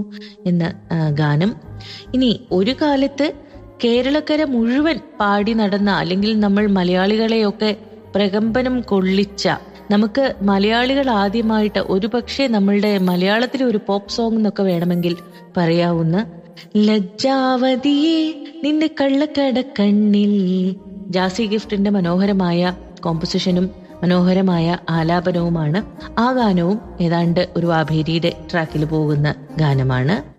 എന്ന ആ, ഗാനം ഇനി ഒരു കാലത്ത് കേരളക്കര മുഴുവൻ പാടി നടന്ന അല്ലെങ്കിൽ നമ്മൾ മലയാളികളെയൊക്കെ പ്രകമ്പനം കൊള്ളിച്ച നമുക്ക് മലയാളികൾ ആദ്യമായിട്ട് ഒരുപക്ഷെ നമ്മളുടെ മലയാളത്തിലെ ഒരു പോപ്പ് സോങ് എന്നൊക്കെ വേണമെങ്കിൽ പറയാവുന്ന ലജ്ജാവതിയെ നിന്റെ കള്ളക്കട കണ്ണിൽ ജാസി ഗിഫ്റ്റിന്റെ മനോഹരമായ കോമ്പസിഷനും മനോഹരമായ ആലാപനവുമാണ് ആ ഗാനവും ഏതാണ്ട് ഒരു വാഭേരിയുടെ ട്രാക്കിൽ പോകുന്ന ഗാനമാണ്